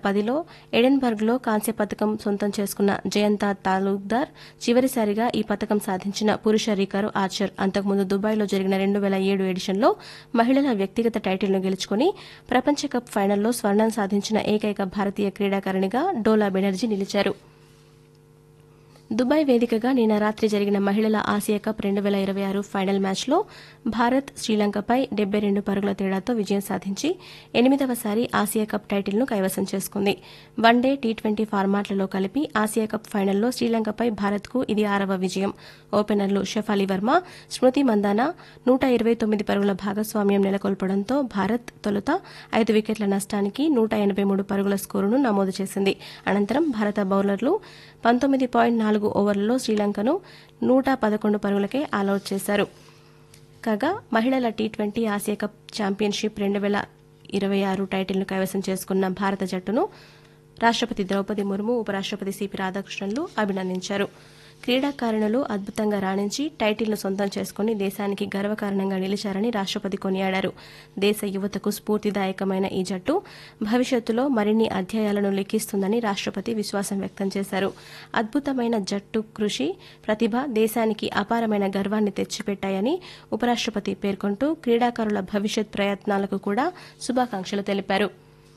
పదిలో ఎడెన్బర్గ్లో కాంస్య పథకం సొంతం చేసుకున్న జయంతా తాలూక్దార్ చివరిసారిగా ఈ పథకం సాధించిన పురుష రికారు ఆర్చర్ అంతకుముందు దుబాయ్లో జరిగిన రెండు వేల ఏడు ఎడిషన్లో మహిళల వ్యక్తిగత టైటిల్ను గెలుచుకుని ప్రపంచ కప్ ఫైనల్లో స్వర్ణం సాధించిన ఏకైక భారతీయ క్రీడాకారిణిగా డోలా బెనర్జీ నిలిచారు దుబాయ్ వేదికగా నిన్న రాత్రి జరిగిన మహిళల ఆసియా కప్ రెండు వేల ఇరవై ఆరు ఫైనల్ మ్యాచ్లో భారత్ శ్రీలంకపై డెబ్బై రెండు పరుగుల తేడాతో విజయం సాధించి ఎనిమిదవసారి ఆసియా కప్ టైటిల్ను కైవసం చేసుకుంది వన్డే టీ ట్వంటీ ఫార్మాట్లలో కలిపి ఆసియా కప్ ఫైనల్లో శ్రీలంకపై భారత్కు ఇది ఆరవ విజయం ఓపెనర్లు షెఫాలి వర్మ స్మృతి మందాన నూట ఇరవై తొమ్మిది పరుగుల భాగస్వామ్యం నెలకొల్పడంతో భారత్ తొలుత ఐదు వికెట్ల నష్టానికి నూట ఎనబై మూడు పరుగుల స్కోరును నమోదు చేసింది అనంతరం భారత బౌలర్లు పంతొమ్మిది పాయింట్ నాలుగు ఓవర్లలో శ్రీలంకను నూట పదకొండు పరుగులకే ఆలౌట్ చేశారు కాగా మహిళల T twenty Asia cup championship రెండు వేల ఇరవై ఆరు టైటిల్ను కైవసం చేసుకున్న భారత జట్టును రాష్టపతి ద్రౌపది ముర్ము ఉపరాష్టపతి సిపి రాధాకృష్ణన్లు అభినందించారు క్రీడాకారిణులు అద్భుతంగా రాణించి టైటిల్ను సొంతం చేసుకుని దేశానికి గర్వకారణంగా నిలిచారని రాష్టపతి కొనియాడారు దేశ యువతకు స్ఫూర్తిదాయకమైన ఈ జట్టు భవిష్యత్తులో మరిన్ని అధ్యాయాలను లిఖిస్తుందని రాష్టపతి విశ్వాసం వ్యక్తం చేశారు అద్భుతమైన జట్టు కృషి ప్రతిభ దేశానికి అపారమైన గర్వాన్ని తెచ్చిపెట్టాయని ఉపరాష్టపతి పేర్కొంటూ క్రీడాకారుల భవిష్యత్ ప్రయత్నాలకు కూడా శుభాకాంక్షలు తెలిపారు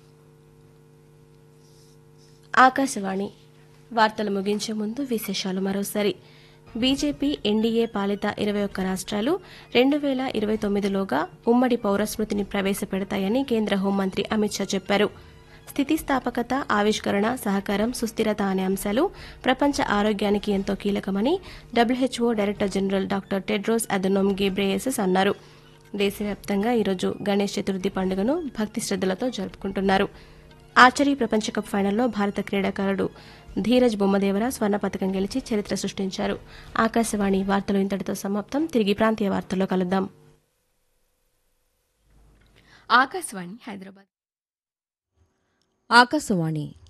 ఆకాశవాణి వార్తలు ముగించే ముందు విశేషాలు మరోసారి బీజేపీ ఎన్డీఏ పాలిత ఇరవై ఒక్క రాష్ట్రాలు రెండు వేల ఇరవై తొమ్మిదిలోగా ఉమ్మడి పౌరస్మృతిని ప్రవేశపెడతాయని కేంద్ర హోంమంత్రి అమిత్ షా చెప్పారు స్థితిస్థాపకత ఆవిష్కరణ సహకారం సుస్థిరత అనే అంశాలు ప్రపంచ ఆరోగ్యానికి ఎంతో కీలకమని WHO director general doctor Tedros Adhanom Ghebreyesus అన్నారు దేశవ్యాప్తంగా ఈరోజు గణేష్ చతుర్థి పండుగను భక్తి శ్రద్దలతో జరుపుకుంటున్నారు ఆర్చరీ ప్రపంచ కప్ ఫైనల్లో భారత క్రీడాకారుడు ధీరజ్ బొమ్మదేవర స్వర్ణ పథకం గెలిచి చరిత్ర సృష్టించారు ఆకాశవాణి వార్తలు ఇంతటితో సమాప్తం తిరిగి ప్రాంతీయ వార్తల్లో కలుద్దాం ఆకాశవాణి హైదరాబాద్ ఆకాశవాణి